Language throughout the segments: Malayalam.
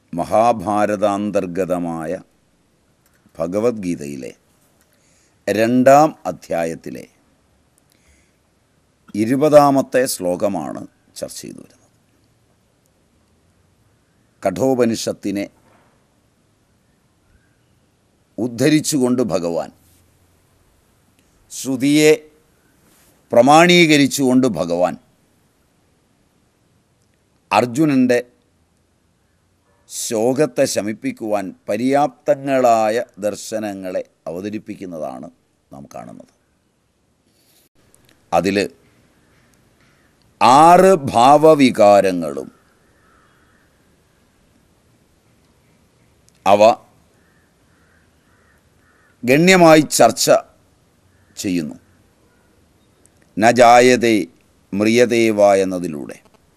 മഹാഭാരതാന്തർഗതമായ ഭഗവത്ഗീതയിലെ രണ്ടാം അധ്യായത്തിലെ ഇരുപതാമത്തെ ശ്ലോകമാണ് ചർച്ച ചെയ്തു വരുന്നത് കഠോപനിഷത്തിനെ ഉദ്ധരിച്ചുകൊണ്ട് ഭഗവാൻ ശ്രുതിയെ പ്രമാണീകരിച്ചുകൊണ്ട് ഭഗവാൻ അർജുനൻ്റെ ശോകത്തെ ശമിപ്പിക്കുവാൻ പര്യാപ്തങ്ങളായ ദർശനങ്ങളെ അവതരിപ്പിക്കുന്നതാണ് നാം കാണുന്നത് അതിൽ ആറ് ഭാവവികാരങ്ങളും അവ ഗണ്യമായി ചർച്ച ചെയ്യുന്നു ന ജായതേ മ്രിയദേവ എന്നതിലൂടെ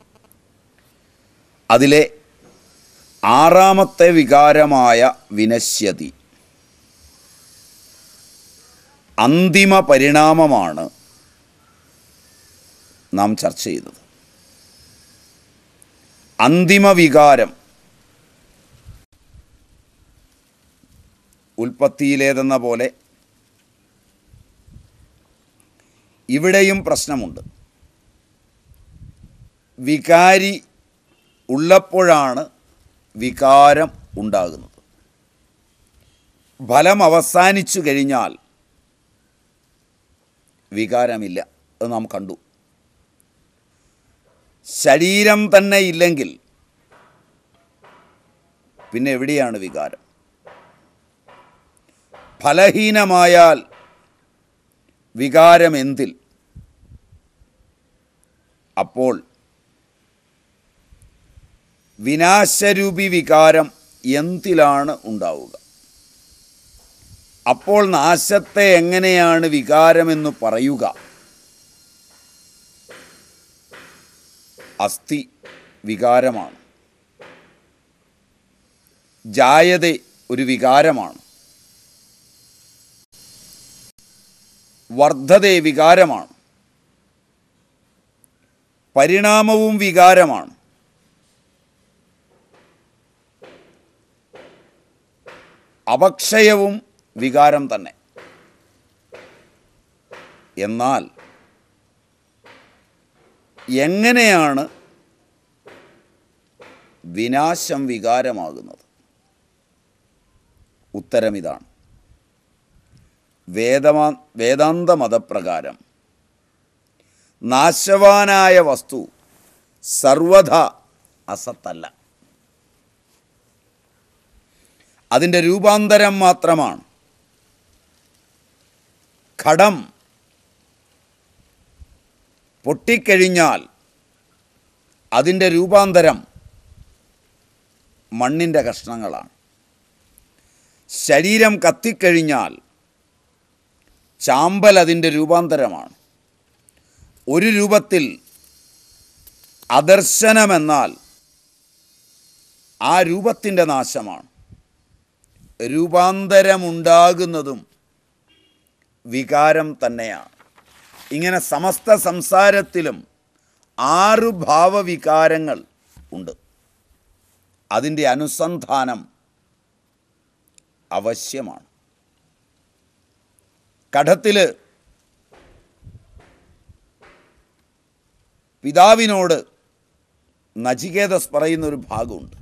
അതിലെ ആറാമത്തെ വികാരമായ വിനശ്യതി അന്തിമ പരിണാമമാണ് നാം ചർച്ച ചെയ്തത് അന്തിമ വികാരം ഉൽപ്പത്തിയിലേതെന്ന പോലെ ഇവിടെയും പ്രശ്നമുണ്ട് വികാരി ഉള്ളപ്പോഴാണ് വികാരം ഉണ്ടാകുന്നത് ഫലം അവസാനിച്ചു കഴിഞ്ഞാൽ വികാരമില്ല അത് നാം കണ്ടു ശരീരം തന്നെ ഇല്ലെങ്കിൽ പിന്നെ എവിടെയാണ് വികാരം ഫലഹീനമായാൽ വികാരം എന്തിൽ അപ്പോൾ വിനാശരൂപി വികാരം എന്തിലാണ് ഉണ്ടാവുക അപ്പോൾ നാശത്തെ എങ്ങനെയാണ് വികാരമെന്ന് പറയുക അസ്ഥി വികാരമാണ് ജായത ഒരു വികാരമാണ് വർദ്ധതേ വികാരമാണ് പരിണാമവും വികാരമാണ് അപക്ഷയവും വികാരം തന്നെ എന്നാൽ എങ്ങനെയാണ് വിനാശം വികാരമാകുന്നത് ഉത്തരമിതാണ് വേദമാ വേദാന്ത മതപ്രകാരം നാശവാനായ വസ്തു സർവഥ അസത്തല്ല അതിൻ്റെ രൂപാന്തരം മാത്രമാണ് ഘടം പൊട്ടിക്കഴിഞ്ഞാൽ അതിൻ്റെ രൂപാന്തരം മണ്ണിൻ്റെ കഷ്ണങ്ങളാണ് ശരീരം കത്തിക്കഴിഞ്ഞാൽ ചാമ്പൽ അതിൻ്റെ രൂപാന്തരമാണ് ഒരു രൂപത്തിൽ അദർശനമെന്നാൽ ആ രൂപത്തിൻ്റെ നാശമാണ് രൂപാന്തരമുണ്ടാകുന്നതും വികാരം തന്നെയാണ് ഇങ്ങനെ സമസ്ത സംസാരത്തിലും ആറ് ഭാവവികാരങ്ങൾ ഉണ്ട് അതിൻ്റെ അനുസന്ധാനം അവശ്യമാണ് കഠത്തിൽ പിതാവിനോട് നചികേതസ് പറയുന്നൊരു ഭാഗമുണ്ട്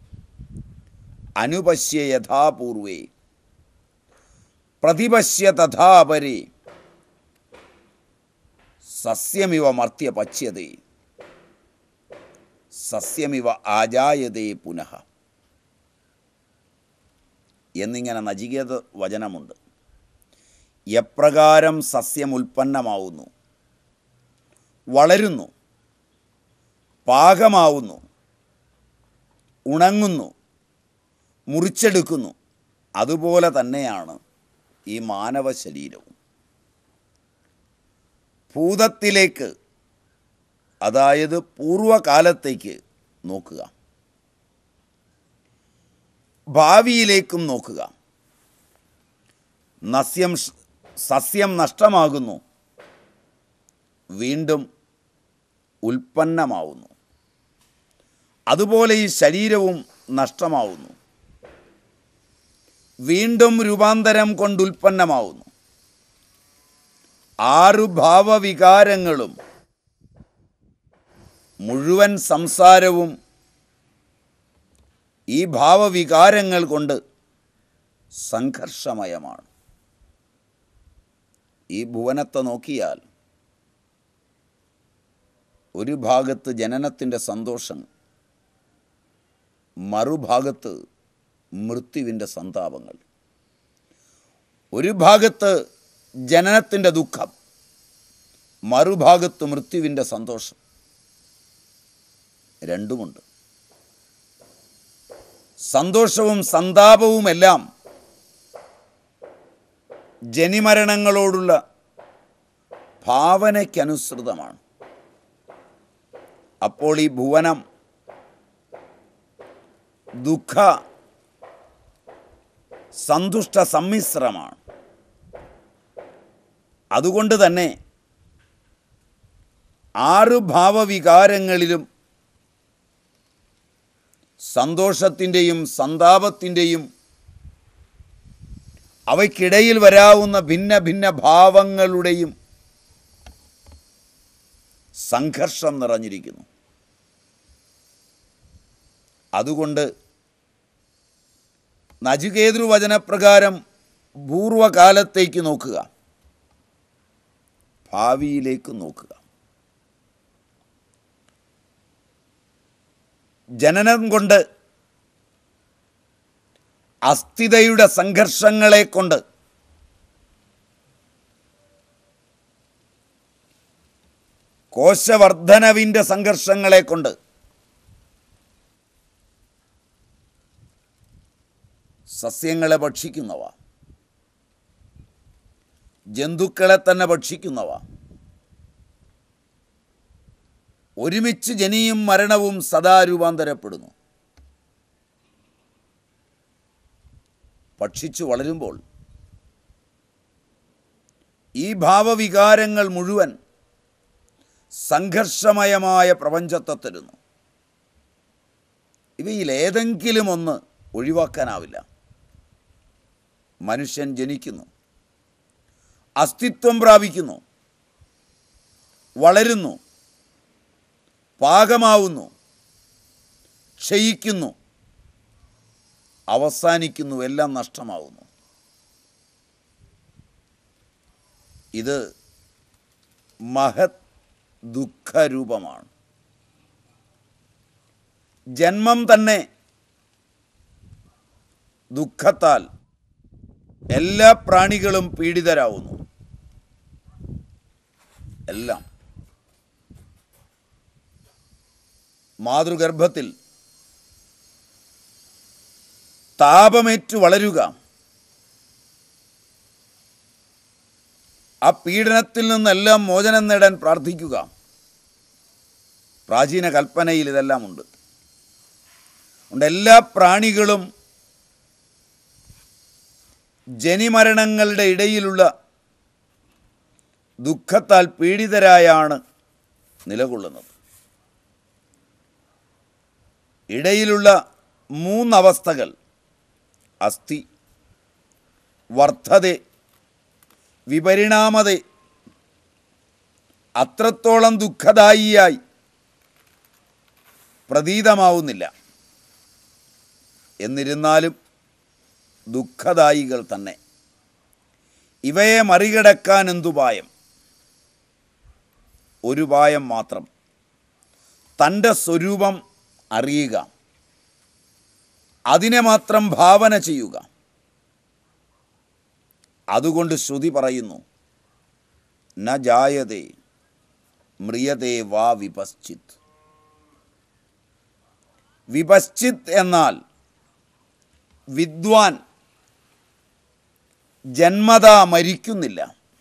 അനുപശ്യ യഥാപൂർവേ പ്രതിപശ്യ തഥാപരെ സസ്യമിവ മർത്യ പച്യതേ സസ്യമിവ ആജായതേ പുനഃ എന്നിങ്ങനെ നചികേത വചനമുണ്ട് എപ്രകാരം സസ്യം ഉൽപ്പന്നമാവുന്നു വളരുന്നു പാകമാവുന്നു ഉണങ്ങുന്നു മുറിച്ചെടുക്കുന്നു അതുപോലെ തന്നെയാണ് ഈ മാനവ ശരീരവും ഭൂതത്തിലേക്ക് അതായത് പൂർവകാലത്തേക്ക് നോക്കുക ഭാവിയിലേക്കും നോക്കുക നസ്യം സസ്യം നഷ്ടമാകുന്നു വീണ്ടും ഉൽപ്പന്നമാവുന്നു അതുപോലെ ഈ ശരീരവും നഷ്ടമാവുന്നു വീണ്ടും രൂപാന്തരം കൊണ്ടുൽപ്പന്നമാവുന്നു ആറു ഭാവവികാരങ്ങളും മുഴുവൻ സംസാരവും ഈ ഭാവവികാരങ്ങൾ കൊണ്ട് സംഘർഷമയമാണ് ഈ ഭുവനത്തെ നോക്കിയാൽ ഒരു ഭാഗത്ത് ജനനത്തിൻ്റെ സന്തോഷം മറുഭാഗത്ത് മൃത്യുവിൻ്റെ സന്താപങ്ങൾ ഒരു ഭാഗത്ത് ജനനത്തിൻ്റെ ദുഃഖം മറുഭാഗത്ത് മൃത്യുവിൻ്റെ സന്തോഷം രണ്ടുമുണ്ട് സന്തോഷവും സന്താപവുമെല്ലാം ജനിമരണങ്ങളോടുള്ള ഭാവനയ്ക്കനുസൃതമാണ് അപ്പോൾ ഈ ഭുവനം ദുഃഖ സന്തുഷ്ട സമ്മിശ്രമാണ് അതുകൊണ്ട് തന്നെ ആറ് ഭാവവികാരങ്ങളിലും സന്തോഷത്തിൻ്റെയും സന്താപത്തിൻ്റെയും അവയ്ക്കിടയിൽ വരാവുന്ന ഭിന്ന ഭിന്ന ഭാവങ്ങളുടെയും സംഘർഷം നിറഞ്ഞിരിക്കുന്നു അതുകൊണ്ട് നചികേതൃ വചനപ്രകാരം പൂർവകാലത്തേക്ക് നോക്കുക ഭാവിയിലേക്ക് നോക്കുക ജനനം കൊണ്ട് അസ്ഥിതയുടെ സംഘർഷങ്ങളെ കൊണ്ട് കോശവർദ്ധനവിൻ്റെ സംഘർഷങ്ങളെ കൊണ്ട് സസ്യങ്ങളെ ഭക്ഷിക്കുന്നവ ജന്തുക്കളെ തന്നെ ഭക്ഷിക്കുന്നവ ഒരുമിച്ച് ജനിയും മരണവും സദാ രൂപാന്തരപ്പെടുന്നു ഭക്ഷിച്ചു വളരുമ്പോൾ ഈ ഭാവവികാരങ്ങൾ മുഴുവൻ സംഘർഷമയമായ പ്രപഞ്ചത്തെ തരുന്നു ഇവയിൽ ഏതെങ്കിലും ഒന്ന് ഒഴിവാക്കാനാവില്ല മനുഷ്യൻ ജനിക്കുന്നു അസ്തിത്വം പ്രാപിക്കുന്നു വളരുന്നു പാകമാവുന്നു ക്ഷയിക്കുന്നു അവസാനിക്കുന്നു എല്ലാം നഷ്ടമാവുന്നു ഇത് മഹത് ദുഃഖരൂപമാണ് ജന്മം തന്നെ ദുഃഖത്താൽ എല്ലാ പ്രാണികളും പീഡിതരാവുന്നു എല്ലാം മാതൃഗർഭത്തിൽ താപമേറ്റു വളരുക ആ പീഡനത്തിൽ നിന്നെല്ലാം മോചനം നേടാൻ പ്രാർത്ഥിക്കുക പ്രാചീന കൽപ്പനയിൽ ഇതെല്ലാം ഉണ്ട് അതുകൊണ്ട് എല്ലാ പ്രാണികളും ജനിമരണങ്ങളുടെ ഇടയിലുള്ള ദുഃഖത്താൽ പീഡിതരായാണ് നിലകൊള്ളുന്നത് ഇടയിലുള്ള മൂന്നവസ്ഥകൾ അസ്ഥി വർദ്ധത വിപരിണാമത അത്രത്തോളം ദുഃഖദായിയായി പ്രതീതമാവുന്നില്ല എന്നിരുന്നാലും ദുഃഖദായികൾ തന്നെ ഇവയെ മറികടക്കാൻ എന്തുപായം ഒരു പായം മാത്രം തൻ്റെ സ്വരൂപം അറിയുക അതിനെ മാത്രം ഭാവന ചെയ്യുക അതുകൊണ്ട് ശ്രുതി പറയുന്നു ന ജായതേ മ്രിയതേ വാ വിപശ്ചിത് വിപശ്ചിത് എന്നാൽ വിദ്വാൻ ജന്മത മരിക്കുന്നില്ല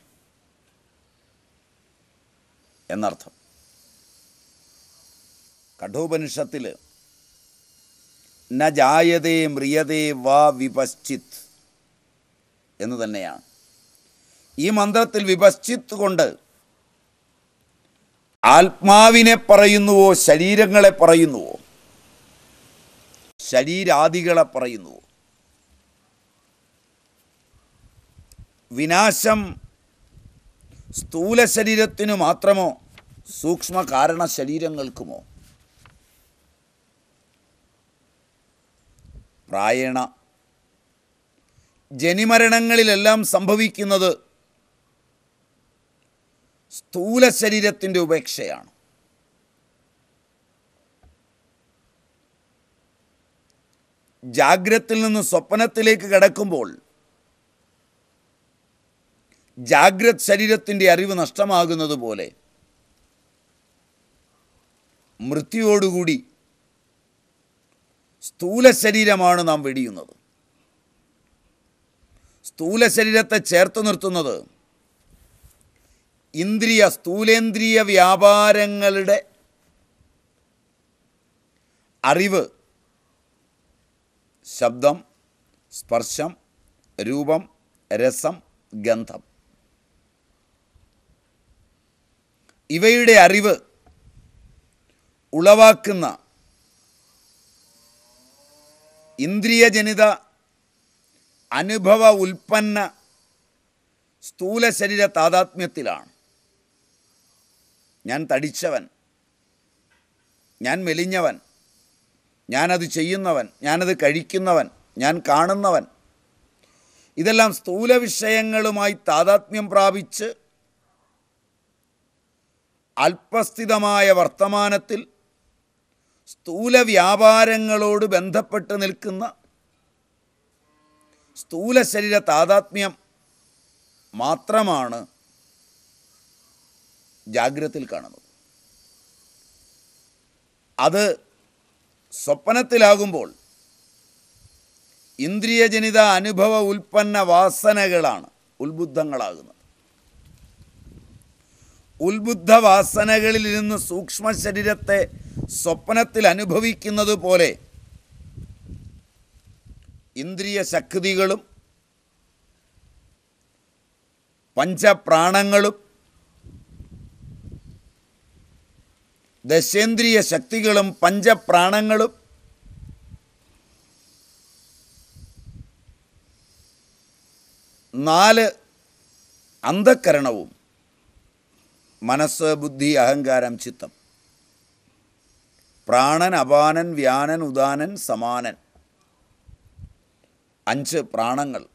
എന്നർത്ഥം കഠോപനിഷത്തിൽ ന ജായതേ മ്രിയതേ വാ വിപശ്ചിത് എന്ന് തന്നെയാണ് ഈ മന്ത്രത്തിൽ വിപശ്ചിത്ത് കൊണ്ട് ആത്മാവിനെ പറയുന്നുവോ ശരീരങ്ങളെ പറയുന്നുവോ ശരീരാദികളെ പറയുന്നു വിനാശം സ്ഥൂല ശരീരത്തിനു മാത്രമോ സൂക്ഷ്മ കാരണ ശരീരങ്ങൾക്കുമോ പ്രായണ ജനിമരണങ്ങളിലെല്ലാം സംഭവിക്കുന്നത് സ്ഥൂല ശരീരത്തിൻ്റെ ഉപേക്ഷയാണ് ജാഗ്രത്തിൽ നിന്ന് സ്വപ്നത്തിലേക്ക് കടക്കുമ്പോൾ ജാഗ്രത് ശരീരത്തിൻ്റെ അറിവ് നഷ്ടമാകുന്നത് പോലെ മൃത്യുവോടുകൂടി സ്ഥൂല ശരീരമാണ് നാം വെടിയുന്നത് സ്ഥൂല ശരീരത്തെ ചേർത്ത് നിർത്തുന്നത് ഇന്ദ്രിയ സ്ഥൂലേന്ദ്രിയ വ്യാപാരങ്ങളുടെ അറിവ് ശബ്ദം സ്പർശം രൂപം രസം ഗന്ധം ഇവയുടെ അറിവ് ഉളവാക്കുന്ന ഇന്ദ്രിയജനിത അനുഭവ ഉൽപ്പന്ന സ്ഥൂല ശരീര താതാത്മ്യത്തിലാണ് ഞാൻ തടിച്ചവൻ ഞാൻ മെലിഞ്ഞവൻ ഞാനത് ചെയ്യുന്നവൻ ഞാനത് കഴിക്കുന്നവൻ ഞാൻ കാണുന്നവൻ ഇതെല്ലാം സ്ഥൂല വിഷയങ്ങളുമായി താതാത്മ്യം പ്രാപിച്ച് അല്പസ്ഥിതമായ വർത്തമാനത്തിൽ സ്ഥൂല വ്യാപാരങ്ങളോട് ബന്ധപ്പെട്ട് നിൽക്കുന്ന സ്ഥൂല ശരീര താതാത്മ്യം മാത്രമാണ് ജാഗ്രത്തിൽ കാണുന്നത് അത് സ്വപ്നത്തിലാകുമ്പോൾ ഇന്ദ്രിയജനിത അനുഭവ ഉൽപ്പന്ന വാസനകളാണ് ഉത്ബുദ്ധങ്ങളാകുന്നത് ഉത്ബുദ്ധ വാസനകളിൽ ഇരുന്ന് സൂക്ഷ്മ ശരീരത്തെ സ്വപ്നത്തിൽ അനുഭവിക്കുന്നത് പോലെ ഇന്ദ്രിയ ശക്തികളും പഞ്ചപ്രാണങ്ങളും ദശേന്ദ്രിയ ശക്തികളും പഞ്ചപ്രാണങ്ങളും നാല് അന്ധക്കരണവും മനസ്സ് ബുദ്ധി അഹങ്കാരം ചിത്തം പ്രാണൻ അപാനൻ വ്യാനൻ ഉദാനൻ സമാനൻ അഞ്ച് പ്രാണങ്ങൾ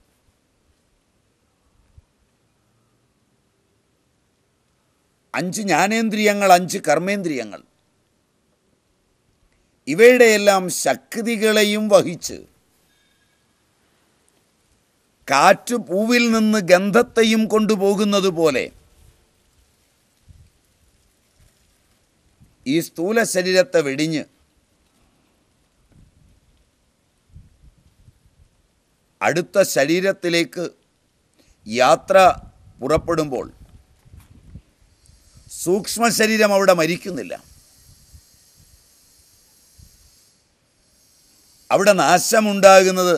അഞ്ച് ജ്ഞാനേന്ദ്രിയങ്ങൾ അഞ്ച് കർമ്മേന്ദ്രിയങ്ങൾ ഇവയുടെയെല്ലാം ശക്തികളെയും വഹിച്ച് കാറ്റ് പൂവിൽ നിന്ന് ഗന്ധത്തെയും കൊണ്ടുപോകുന്നത് പോലെ ഈ സ്ഥൂല ശരീരത്തെ വെടിഞ്ഞ് അടുത്ത ശരീരത്തിലേക്ക് യാത്ര പുറപ്പെടുമ്പോൾ സൂക്ഷ്മ ശരീരം അവിടെ മരിക്കുന്നില്ല അവിടെ നാശമുണ്ടാകുന്നത്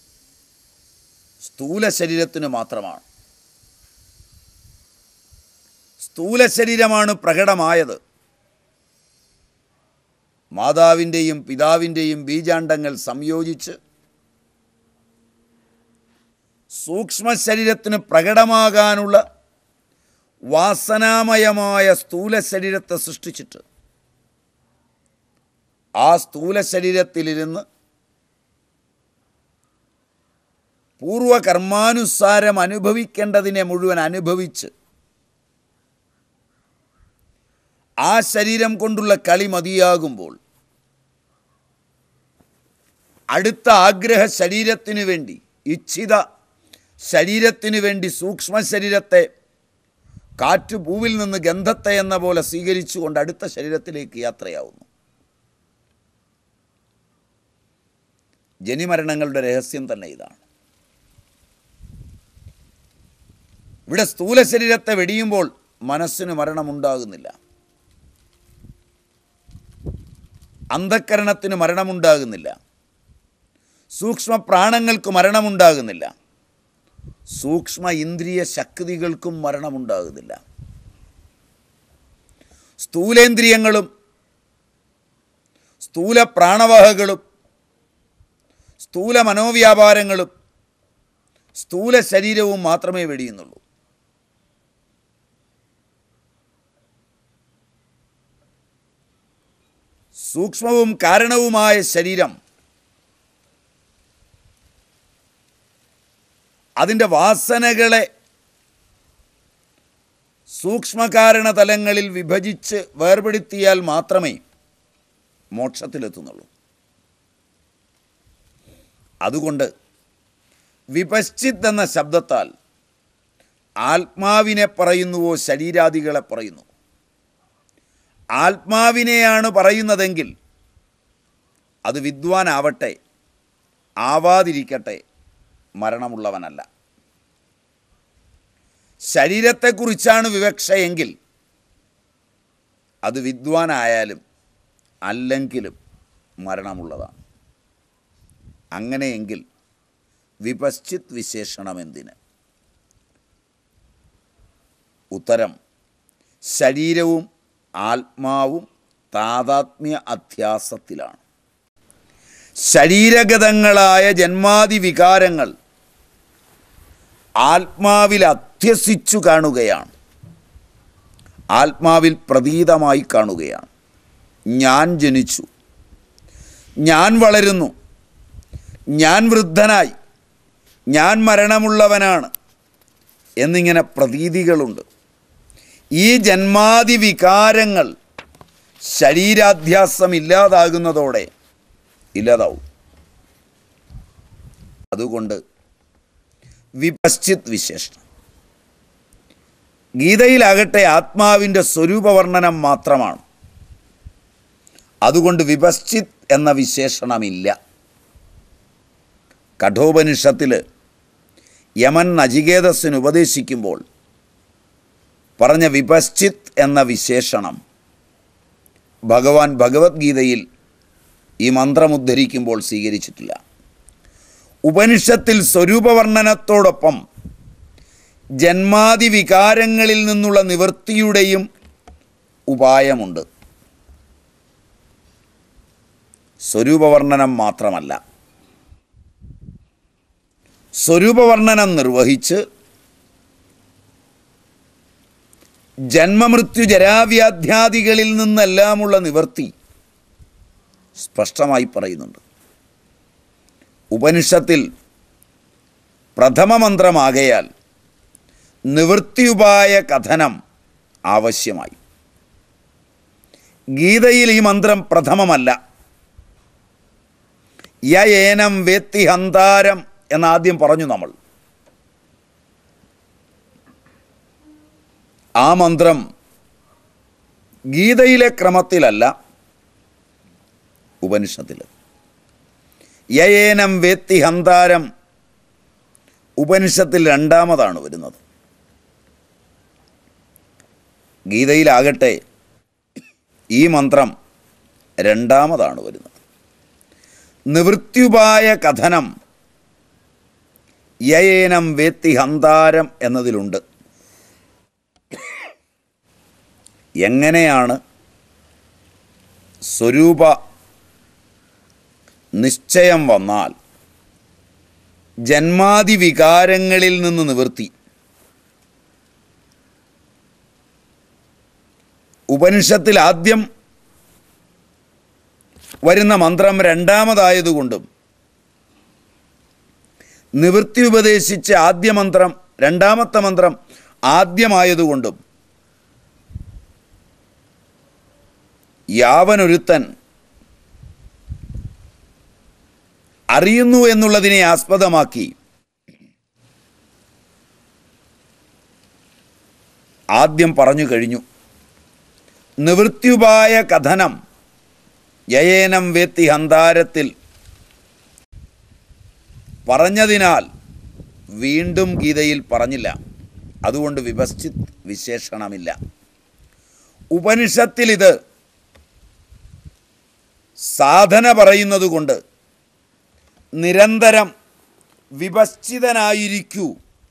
സ്ഥൂല ശരീരത്തിന് മാത്രമാണ് സ്ഥൂല ശരീരമാണ് പ്രകടമായത് മാതാവിൻ്റെയും പിതാവിൻ്റെയും ബീജാണ്ടങ്ങൾ സംയോജിച്ച് സൂക്ഷ്മ ശരീരത്തിന് പ്രകടമാകാനുള്ള വാസനാമയമായ സ്ഥൂല ശരീരത്തെ സൃഷ്ടിച്ചിട്ട് ആ സ്ഥൂല ശരീരത്തിലിരുന്ന് പൂർവകർമാനുസാരം അനുഭവിക്കേണ്ടതിനെ മുഴുവൻ അനുഭവിച്ച് ആ ശരീരം കൊണ്ടുള്ള കളി മതിയാകുമ്പോൾ അടുത്ത ആഗ്രഹ ശരീരത്തിനു വേണ്ടി ഇച്ഛിത ശരീരത്തിനു വേണ്ടി സൂക്ഷ്മ ശരീരത്തെ കാറ്റ് പൂവിൽ നിന്ന് ഗന്ധത്തെ എന്ന പോലെ സ്വീകരിച്ചുകൊണ്ട് അടുത്ത ശരീരത്തിലേക്ക് യാത്രയാവുന്നു ജനിമരണങ്ങളുടെ രഹസ്യം തന്നെ ഇതാണ് ഇവിടെ സ്ഥൂല ശരീരത്തെ വെടിയുമ്പോൾ മനസ്സിന് മരണമുണ്ടാകുന്നില്ല അന്ധക്കരണത്തിന് മരണമുണ്ടാകുന്നില്ല സൂക്ഷ്മ പ്രാണങ്ങൾക്ക് മരണമുണ്ടാകുന്നില്ല സൂക്ഷ്മ ഇന്ദ്രിയ ശക്തികൾക്കും മരണമുണ്ടാകുന്നില്ല സ്ഥൂലേന്ദ്രിയങ്ങളും സ്ഥൂല പ്രാണവാഹകളും സ്ഥൂല മനോവ്യാപാരങ്ങളും സ്ഥൂല ശരീരവും മാത്രമേ വെടിയുന്നുള്ളൂ സൂക്ഷ്മവും കാരണവുമായ ശരീരം അതിൻ്റെ വാസനകളെ സൂക്ഷ്മകാരണ തലങ്ങളിൽ വിഭജിച്ച് വേർപെടുത്തിയാൽ മാത്രമേ മോക്ഷത്തിലെത്തുന്നുള്ളൂ അതുകൊണ്ട് വിപശ്ചിത് എന്ന ശബ്ദത്താൽ ആത്മാവിനെ പറയുന്നുവോ ശരീരാദികളെ പറയുന്നു ആത്മാവിനെയാണ് പറയുന്നതെങ്കിൽ അത് വിദ്വാനാവട്ടെ ആവാതിരിക്കട്ടെ മരണമുള്ളവനല്ല ശരീരത്തെക്കുറിച്ചാണ് വിവക്ഷയെങ്കിൽ അത് വിദ്വാനായാലും അല്ലെങ്കിലും മരണമുള്ളതാണ് അങ്ങനെയെങ്കിൽ വിപശ്ചിത് വിശേഷണം എന്തിന് ഉത്തരം ശരീരവും ആത്മാവും താതാത്മ്യ അധ്യാസത്തിലാണ് ശരീരഗതങ്ങളായ ജന്മാദി വികാരങ്ങൾ ആത്മാവിൽ അധ്യസിച്ചു കാണുകയാണ് ആത്മാവിൽ പ്രതീതമായി കാണുകയാണ് ഞാൻ ജനിച്ചു ഞാൻ വളരുന്നു ഞാൻ വൃദ്ധനായി ഞാൻ മരണമുള്ളവനാണ് എന്നിങ്ങനെ പ്രതീതികളുണ്ട് ഈ ജന്മാദി വികാരങ്ങൾ ശരീരാധ്യാസം ഇല്ലാതാകുന്നതോടെ ഇല്ലാതാവും അതുകൊണ്ട് വിപശ്ചിത് വിശേഷണം ഗീതയിലാകട്ടെ ആത്മാവിൻ്റെ സ്വരൂപവർണ്ണനം മാത്രമാണ് അതുകൊണ്ട് വിപശ്ചിത് എന്ന വിശേഷണമില്ല കഠോപനിഷത്തിൽ യമൻ നചികേതസ്സിന് ഉപദേശിക്കുമ്പോൾ പറഞ്ഞ വിപശ്ചിത് എന്ന വിശേഷണം ഭഗവാൻ ഭഗവത്ഗീതയിൽ ഈ മന്ത്രം ഉദ്ധരിക്കുമ്പോൾ സ്വീകരിച്ചിട്ടില്ല ഉപനിഷത്തിൽ സ്വരൂപവർണ്ണനത്തോടൊപ്പം ജന്മാദി വികാരങ്ങളിൽ നിന്നുള്ള നിവൃത്തിയുടെയും ഉപായമുണ്ട് സ്വരൂപവർണ്ണനം മാത്രമല്ല സ്വരൂപവർണ്ണനം നിർവഹിച്ച് ജന്മമൃത്യു ജരാവ്യാധ്യാദികളിൽ നിന്നെല്ലാമുള്ള നിവർത്തി സ്പഷ്ടമായി പറയുന്നുണ്ട് ഉപനിഷത്തിൽ പ്രഥമ മന്ത്രമാകയാൽ നിവൃത്തിയുപായ കഥനം ആവശ്യമായി ഗീതയിൽ ഈ മന്ത്രം പ്രഥമമല്ല യേനം വേത്തി ഹന്താരം എന്നാദ്യം പറഞ്ഞു നമ്മൾ ആ മന്ത്രം ഗീതയിലെ ക്രമത്തിലല്ല ഉപനിഷത്തിൽ യേനം വേത്തി ഹന്താരം ഉപനിഷത്തിൽ രണ്ടാമതാണ് വരുന്നത് ഗീതയിലാകട്ടെ ഈ മന്ത്രം രണ്ടാമതാണ് വരുന്നത് നിവൃത്യുപായ കഥനം യേനം വേത്തി ഹന്താരം എന്നതിലുണ്ട് എങ്ങനെയാണ് സ്വരൂപ നിശ്ചയം വന്നാൽ ജന്മാദി വികാരങ്ങളിൽ നിന്ന് നിവൃത്തി ഉപനിഷത്തിൽ ആദ്യം വരുന്ന മന്ത്രം രണ്ടാമതായതുകൊണ്ടും നിവൃത്തി ഉപദേശിച്ച് ആദ്യ മന്ത്രം രണ്ടാമത്തെ മന്ത്രം ആദ്യമായതുകൊണ്ടും യാവനൊരുത്തൻ അറിയുന്നു എന്നുള്ളതിനെ ആസ്പദമാക്കി ആദ്യം പറഞ്ഞു കഴിഞ്ഞു നിവൃത്യുപായ കഥനം യയേനം വേത്തി ഹന്താരത്തിൽ പറഞ്ഞതിനാൽ വീണ്ടും ഗീതയിൽ പറഞ്ഞില്ല അതുകൊണ്ട് വിഭശ്ചിത് വിശേഷണമില്ല ഉപനിഷത്തിൽ ഇത് സാധന പറയുന്നത് കൊണ്ട് നിരന്തരം വിഭശ്ചിതനായിരിക്കൂ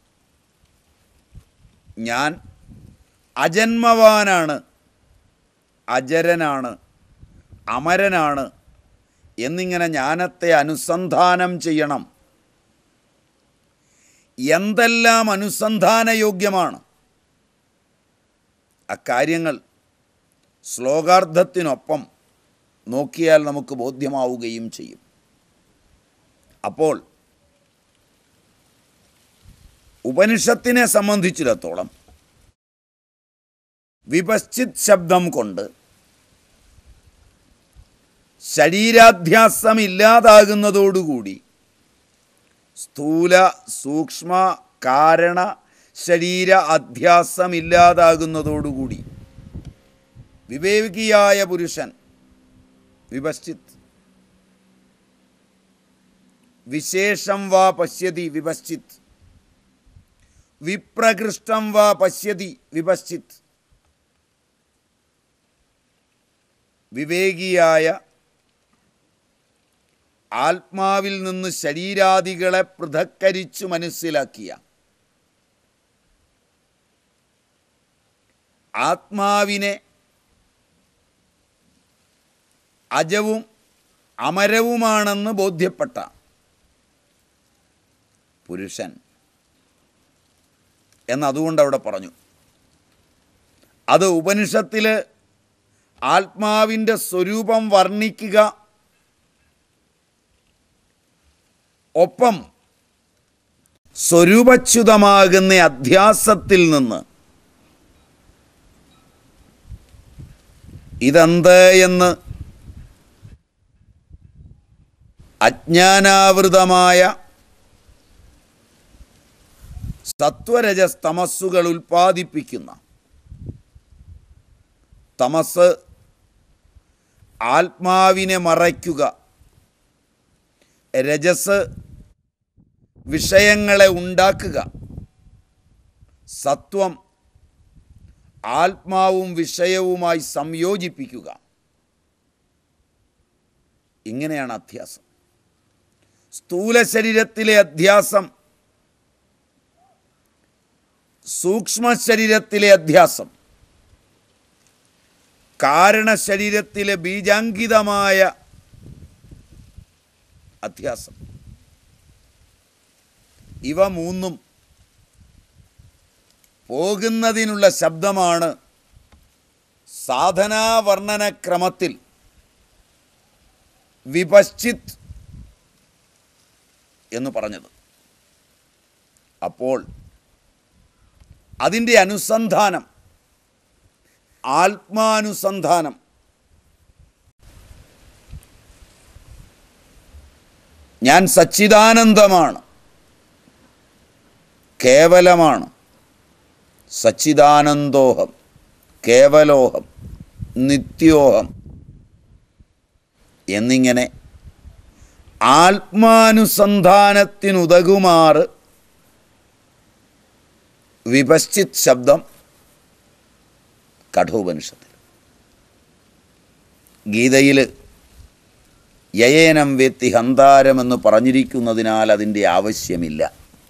ഞാൻ അജന്മവാനാണ് അജരനാണ് അമരനാണ് എന്നിങ്ങനെ ജ്ഞാനത്തെ അനുസന്ധാനം ചെയ്യണം എന്തെല്ലാം അനുസന്ധാനയോഗ്യമാണ് അക്കാര്യങ്ങൾ ശ്ലോകാർത്ഥത്തിനൊപ്പം നോക്കിയാൽ നമുക്ക് ബോധ്യമാവുകയും ചെയ്യും അപ്പോൾ ഉപനിഷത്തിനെ സംബന്ധിച്ചിടത്തോളം വിപശ്ചിത് ശബ്ദം കൊണ്ട് ശരീരാധ്യാസം ഇല്ലാതാകുന്നതോടുകൂടി സ്ഥൂല സൂക്ഷ്മ കാരണ ശരീര അധ്യാസം ഇല്ലാതാകുന്നതോടുകൂടി വിവേകിയായ പുരുഷൻ വിപശ്ചിത് വിശേഷം വാ പശ്യതി വിപശ്ചിത് വിപ്രകൃഷ്ടം വാ പശ്യതി വിപശ്ചിത് വിവേകിയായ ആത്മാവിൽ നിന്ന് ശരീരാദികളെ പൃഥക്കരിച്ചു മനസ്സിലാക്കിയ ആത്മാവിനെ അജവും അമരവുമാണെന്ന് ബോധ്യപ്പെട്ട പുരുഷൻ എന്നതുകൊണ്ട് അവിടെ പറഞ്ഞു അത് ഉപനിഷത്തിൽ ആത്മാവിൻ്റെ സ്വരൂപം വർണ്ണിക്കുക ഒപ്പം സ്വരൂപച്യുതമാകുന്ന അധ്യാസത്തിൽ നിന്ന് ഇതെന്ത് എന്ന് അജ്ഞാനാവൃതമായ സത്വരജസ് തമസ്സുകൾ ഉൽപ്പാദിപ്പിക്കുന്ന തമസ് ആത്മാവിനെ മറയ്ക്കുക രജസ് വിഷയങ്ങളെ ഉണ്ടാക്കുക സത്വം ആത്മാവും വിഷയവുമായി സംയോജിപ്പിക്കുക ഇങ്ങനെയാണ് അധ്യാസം സ്ഥൂല ശരീരത്തിലെ അധ്യാസം സൂക്ഷ്മ ശരീരത്തിലെ അധ്യാസം കാരണശരീരത്തിലെ ബീജാങ്കിതമായ അധ്യാസം ഇവ മൂന്നും പോകുന്നതിനുള്ള ശബ്ദമാണ് സാധനാവർണ്ണന ക്രമത്തിൽ വിപശ്ചിത് എന്ന് പറഞ്ഞത് അപ്പോൾ അതിൻ്റെ അനുസന്ധാനം ആത്മാനുസന്ധാനം ഞാൻ സച്ചിദാനന്ദമാണ് കേവലമാണ് സച്ചിദാനന്ദോഹം കേവലോഹം നിത്യോഹം എന്നിങ്ങനെ ആത്മാനുസന്ധാനത്തിനുതകുമാറ് വിപശ്ചിത് ശബ്ദം കഠോപനിഷത്തിൽ ഗീതയിൽ യയേനം വ്യക്തി ഹന്താരമെന്ന് പറഞ്ഞിരിക്കുന്നതിനാൽ അതിൻ്റെ ആവശ്യമില്ല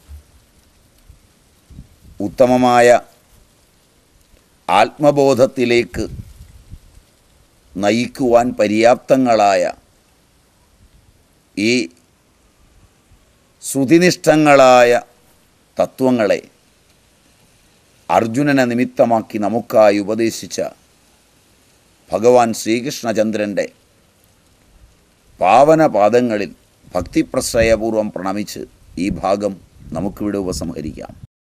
ഉത്തമമായ ആത്മബോധത്തിലേക്ക് നയിക്കുവാൻ പര്യാപ്തങ്ങളായ ഈ ശ്രുതിനിഷ്ഠങ്ങളായ തത്വങ്ങളെ അർജുനനെ നിമിത്തമാക്കി നമുക്കായി ഉപദേശിച്ച ഭഗവാൻ ശ്രീകൃഷ്ണചന്ദ്രൻ്റെ പാവനപാദങ്ങളിൽ ഭക്തിപ്രശ്രയപൂർവം പ്രണമിച്ച് ഈ ഭാഗം നമുക്കിവിടെ ഉപസംഹരിക്കാം